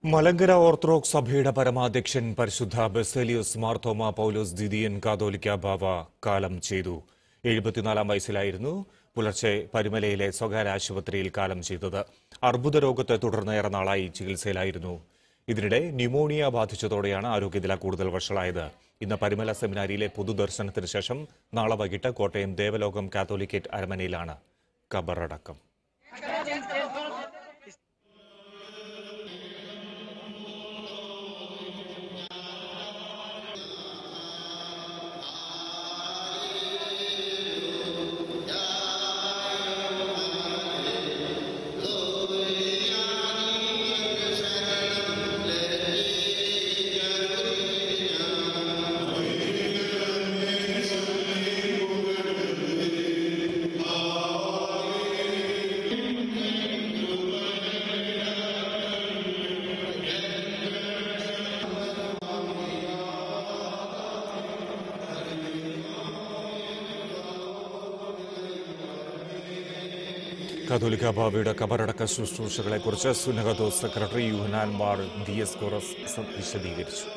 Malankara orthodox സഭയുടെ പരമാധ്യക്ഷൻ പരിശുദ്ധ ബെസേലിയോസ് മാർത്തോമ പൗലോസ് ദിദിയൻ കാതോലിക്ക ബാവ കാലം ചെയ്തു എഴുപത്തിനാലാം വയസ്സിലായിരുന്നു പുലർച്ചെ പരുമലയിലെ സ്വകാര്യ ആശുപത്രിയിൽ കാലം ചെയ്തത് അർബുദ രോഗത്തെ തുടർന്ന് ഏറെ നാളായി ചികിത്സയിലായിരുന്നു ഇതിനിടെ ന്യൂമോണിയ ബാധിച്ചതോടെയാണ് ആരോഗ്യനില കൂടുതൽ വഷളായത് ഇന്ന് പരുമല സെമിനാരിയിലെ പൊതുദർശനത്തിന് ശേഷം നാളെ വൈകിട്ട് കോട്ടയം ദേവലോകം കാത്തോലിക്കേറ്റ് അരമനയിലാണ് കബറടക്കം കാതോലിക്ക ബാബയുടെ കബറടക്ക ശുശ്രൂഷകളെക്കുറിച്ച് സുനഹദോ secretary Yuhanon Mar Dioscorus സ- വിശദീകരിച്ചു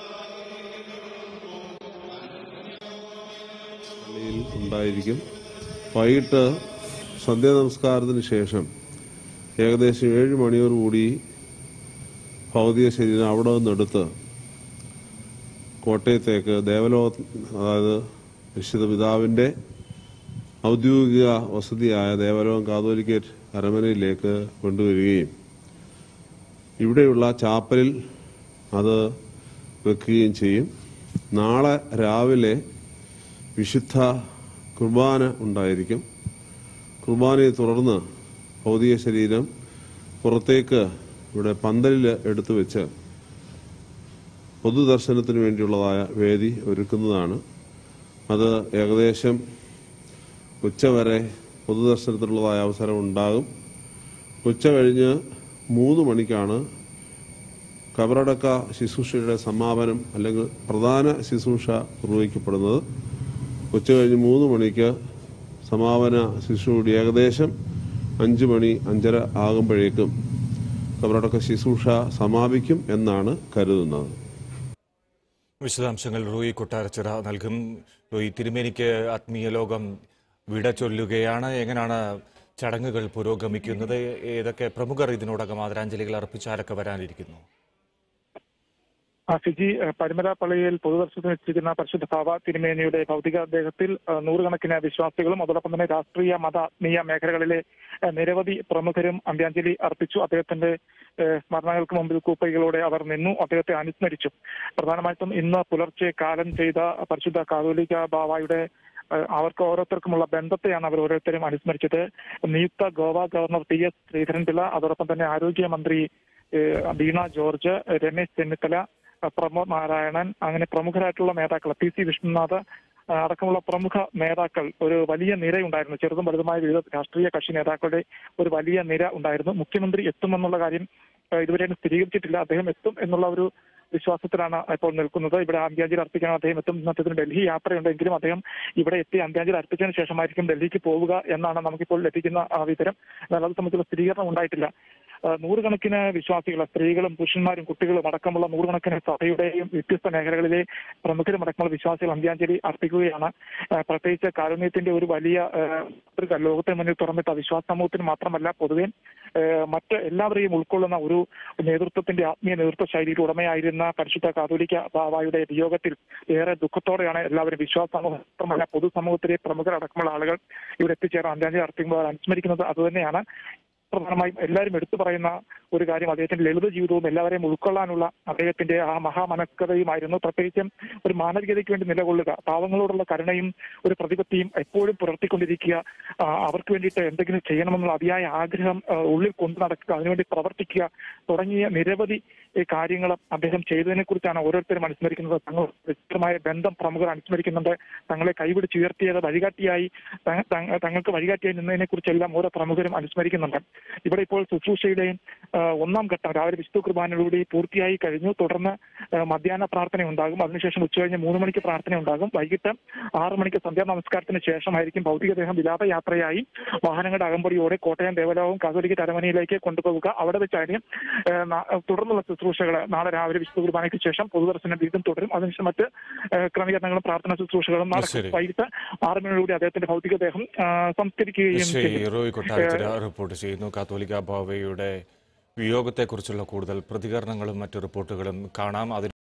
പള്ളിയിൽ ഉണ്ടായിരിക്കും വൈകിട്ട് സന്ധ്യാനമസ്കാരത്തിന് ശേഷം ഏകദേശം ഏഴ് മണിയോടുകൂടി ഭൗതിക ശരീരം അവിടെ നിന്നെടുത്ത് കോട്ടയത്തേക്ക് ദേവലോക അതായത് വിശുദ്ധ പിതാവിൻ്റെ ഔദ്യോഗിക വസതിയായ ദേവലോകം കാതോലിക്കേറ്റ് അരമനയിലേക്ക് കൊണ്ടുവരികയും ഇവിടെയുള്ള ചാപ്പലിൽ അത് വെക്കുകയും ചെയ്യും നാളെ രാവിലെ വിശുദ്ധ കുർബാന ഉണ്ടായിരിക്കും കുർബാനയെ തുടർന്ന് ഭൗതിക ശരീരം പുറത്തേക്ക് ഇവിടെ പന്തലിൽ എടുത്തു വെച്ച് പൊതുദർശനത്തിന് വേണ്ടിയുള്ളതായ വേദി ഒരുക്കുന്നതാണ് അത് ഏകദേശം ഉച്ചവരെ പൊതുദർശനത്തിനുള്ളതായ അവസരം ഉണ്ടാകും ഉച്ച കഴിഞ്ഞ് മൂന്ന് മണിക്കാണ് കബറടക്ക ശുശ്രൂഷയുടെ സമാപനം അല്ലെങ്കിൽ പ്രധാന ശുശ്രൂഷ നിർവഹിക്കപ്പെടുന്നത് ഉച്ച കഴിഞ്ഞ് മൂന്ന് മണിക്ക് സമാപന ശുശ്രൂഷ ഏകദേശം അഞ്ച് മണി അഞ്ചര ആകുമ്പോഴേക്കും കബറടക്ക ശുശ്രൂഷ സമാപിക്കും എന്നാണ് കരുതുന്നത് വിശദാംശങ്ങൾ റോയി കൊട്ടാരച്ചിറ നൽകും റോയി തിരുമേനിക്ക് ആത്മീയ ലോകം വിട ചൊല്ലുകയാണ് എങ്ങനെയാണ് ചടങ്ങുകൾ പുരോഗമിക്കുന്നത് ഏതൊക്കെ പ്രമുഖർ ഇതിനോടകം ആദരാഞ്ജലികൾ അർപ്പിച്ചാരൊക്കെ വരാനിരിക്കുന്നു ആ ഫിജി ഏഹ്, പരുമല പള്ളിയിൽ പൊതുദർശനത്തിന് എത്തിച്ചിരിക്കുന്ന പരിശുദ്ധ ഭാവ തിരുമേനിയുടെ ഭൗതിക ദേഹത്തിൽ ഏഹ്, നൂറുകണക്കിന് വിശ്വാസികളും അതോടൊപ്പം തന്നെ രാഷ്ട്രീയ മത ആത്മീയ മേഖലകളിലെ ഏഹ്, നിരവധി പ്രമുഖരും അന്ത്യാഞ്ജലി അർപ്പിച്ചു അദ്ദേഹത്തിന്റെ ഏഹ്, സ്മരണകൾക്ക് മുമ്പിൽ കൂപ്പൈകളോടെ അവർ നിന്നു അദ്ദേഹത്തെ അനുസ്മരിച്ചു പ്രധാനമായിട്ടും ഇന്ന് പുലർച്ചെ കാലം ചെയ്ത പരിശുദ്ധ കാതോലിക്ക ബാവായുടെ ഏഹ്, അവർക്ക് ഓരോരുത്തർക്കുമുള്ള ബന്ധത്തെയാണ് അവർ ഓരോരുത്തരും അനുസ്മരിച്ചത് നിയുക്ത Goa governor T S Sreedharan Pillai അതോടൊപ്പം തന്നെ ആരോഗ്യമന്ത്രി ഏഹ്, വീണ ജോർജ് രമേശ് ചെന്നിത്തല അഹ് പ്രമോദ് നാരായണൻ അങ്ങനെ പ്രമുഖരായിട്ടുള്ള നേതാക്കൾ പി സി വിഷ്ണുനാഥ് അഹ് അടക്കമുള്ള പ്രമുഖ നേതാക്കൾ ഒരു വലിയ നിരയുണ്ടായിരുന്നു ചെറുതും വലുതുമായ വിവിധ രാഷ്ട്രീയ കക്ഷി നേതാക്കളുടെ ഒരു വലിയ നിര ഉണ്ടായിരുന്നു മുഖ്യമന്ത്രി എത്തുമെന്നുള്ള കാര്യം അഹ് ഇതുവരെയും സ്ഥിരീകരിച്ചിട്ടില്ല അദ്ദേഹം എത്തും എന്നുള്ള ഒരു വിശ്വാസത്തിലാണ് ഇപ്പോൾ നിൽക്കുന്നത് ഇവിടെ അന്ത്യാഞ്ജലി അർപ്പിക്കാൻ അദ്ദേഹം എത്തും അദ്ദേഹത്തിന് ഡൽഹി യാത്രയുണ്ടെങ്കിലും അദ്ദേഹം ഇവിടെ എത്തി അന്ത്യാഞ്ജലി അർപ്പിച്ചതിന് ശേഷമായിരിക്കും ഡൽഹിക്ക് പോവുക എന്നാണ് നമുക്കിപ്പോൾ ലഭിക്കുന്ന ആ വിവരം എന്നാൽ അത് സംബന്ധിച്ചുള്ള സ്ഥിരീകരണം ഉണ്ടായിട്ടില്ല ആ, നൂറുകണക്കിന് വിശ്വാസികൾ സ്ത്രീകളും പുരുഷന്മാരും കുട്ടികളും അടക്കമുള്ള നൂറുകണക്കിന് സഭയുടെയും വ്യത്യസ്ത മേഖലകളിലെ പ്രമുഖരും അടക്കമുള്ള വിശ്വാസികൾ അന്ത്യാഞ്ജലി അർപ്പിക്കുകയാണ് ആ, പ്രത്യേകിച്ച് കാരുണ്യത്തിന്റെ ഒരു വലിയ ആ, മാതൃക ലോകത്തിന് മുന്നിൽ തുറന്നിട്ട വിശ്വാസ സമൂഹത്തിന് മാത്രമല്ല പൊതുവെ ആ, മറ്റ് എല്ലാവരെയും ഉൾക്കൊള്ളുന്ന ഒരു നേതൃത്വത്തിന്റെ ആത്മീയ നേതൃത്വ ശൈലിയുടെ ഉടമയായിരുന്ന പരിശുദ്ധ കാതോലിക്ക ബാബായുടെ വിയോഗത്തിൽ ഏറെ ദുഃഖത്തോടെയാണ് എല്ലാവരും വിശ്വാസ സമൂഹം മാത്രമല്ല പൊതുസമൂഹത്തിലെ പ്രമുഖരടക്കമുള്ള ആളുകൾ ഇവിടെ എത്തിച്ചേർന്ന് അന്ത്യാഞ്ജലി അർപ്പിക്കുമ്പോൾ അവർ അനുസ്മരിക്കുന്നത് അതുതന്നെയാണ് പ്രധാനമായും എല്ലാവരും എടുത്തു പറയുന്ന ഒരു കാര്യം അദ്ദേഹത്തിന്റെ ലളിത ജീവിതവും എല്ലാവരെയും ഉൾക്കൊള്ളാനുള്ള അദ്ദേഹത്തിന്റെ ആ മഹാമനസ്കതയുമായിരുന്നു പ്രത്യേകിച്ചും ഒരു മാനവികതയ്ക്ക് വേണ്ടി നിലകൊള്ളുക പാവങ്ങളോടുള്ള കരുണയും ഒരു പ്രതിപത്തിയും എപ്പോഴും പുലർത്തിക്കൊണ്ടിരിക്കുക ആ, അവർക്ക് വേണ്ടിയിട്ട് എന്തെങ്കിലും ചെയ്യണമെന്നുള്ള അതിയായ ആഗ്രഹം ആ, ഉള്ളിൽ കൊണ്ടു നടക്കുക അതിനുവേണ്ടി പ്രവർത്തിക്കുക തുടങ്ങിയ നിരവധി ഈ കാര്യങ്ങൾ അദ്ദേഹം ചെയ്തതിനെ കുറിച്ചാണ് ഓരോരുത്തരും അനുസ്മരിക്കുന്നത് തങ്ങൾ വ്യക്തിപരമായ ബന്ധം പ്രമുഖർ അനുസ്മരിക്കുന്നുണ്ട് തങ്ങളെ കൈപിടിച്ചുയർത്തിയത് വഴികാട്ടിയായി തങ്ങ- തങ്ങ- തങ്ങൾക്ക് വഴികാട്ടിയായി നിന്നതിനെ കുറിച്ചെല്ലാം ഓരോ പ്രമുഖരും അനുസ്മരിക്കുന്നുണ്ട് ഇവിടെ ഇപ്പോൾ ശുശ്രൂഷയുടെയും ആ, ഒന്നാം ഘട്ടം രാവിലെ വിശുദ്ധ കുർബാനയോടുകൂടി പൂർത്തിയായി കഴിഞ്ഞു തുടർന്ന് ആ, മധ്യാഹ്ന പ്രാർത്ഥന ഉണ്ടാകും അതിനുശേഷം ഉച്ചകഴിഞ്ഞ് മൂന്ന് മണിക്ക് പ്രാർത്ഥന ഉണ്ടാകും വൈകിട്ട് ആറ് മണിക്ക് സന്ധ്യാ നമസ്കാരത്തിന് ശേഷമായിരിക്കും ഭൗതികദേഹം വിലാപയാത്രയായി വാഹനങ്ങളുടെ അകമ്പടിയോടെ കോട്ടയം ദേവലോകം കാതോലിക്ക അരമനയിലേക്ക് കൊണ്ടുപോകുക അവിടെ വെച്ചായിരിക്കും ആ, നാ- തുടർന്നുള്ള ശുശ്രൂഷകൾ നാളെ രാവിലെ വിശുദ്ധ കുർബാനയ്ക്ക് ശേഷം പൊതുദർശനം വീണ്ടും തുടരും അതിനുശേഷം മറ്റ് ആ, ക്രമീകരണങ്ങളും പ്രാർത്ഥനാ ശുശ്രൂഷകളും നടക്കും ശരി. വൈകിട്ട് ആറ് മണിയോടുകൂടി അദ്ദേഹത്തിന്റെ ഭൗതികദേഹം ആ, സംസ്കരിക്കുകയും ശ്രീ ചെയ്യും റോയ് കൊട്ടാരക്കര റിപ്പോർട്ട് ചെയ്യുന്നു കാത്തോലിക്ക ബാവയുടെ വിയോഗത്തെക്കുറിച്ചുള്ള കൂടുതൽ പ്രതികരണങ്ങളും മറ്റു റിപ്പോർട്ടുകളും കാണാം അതിന്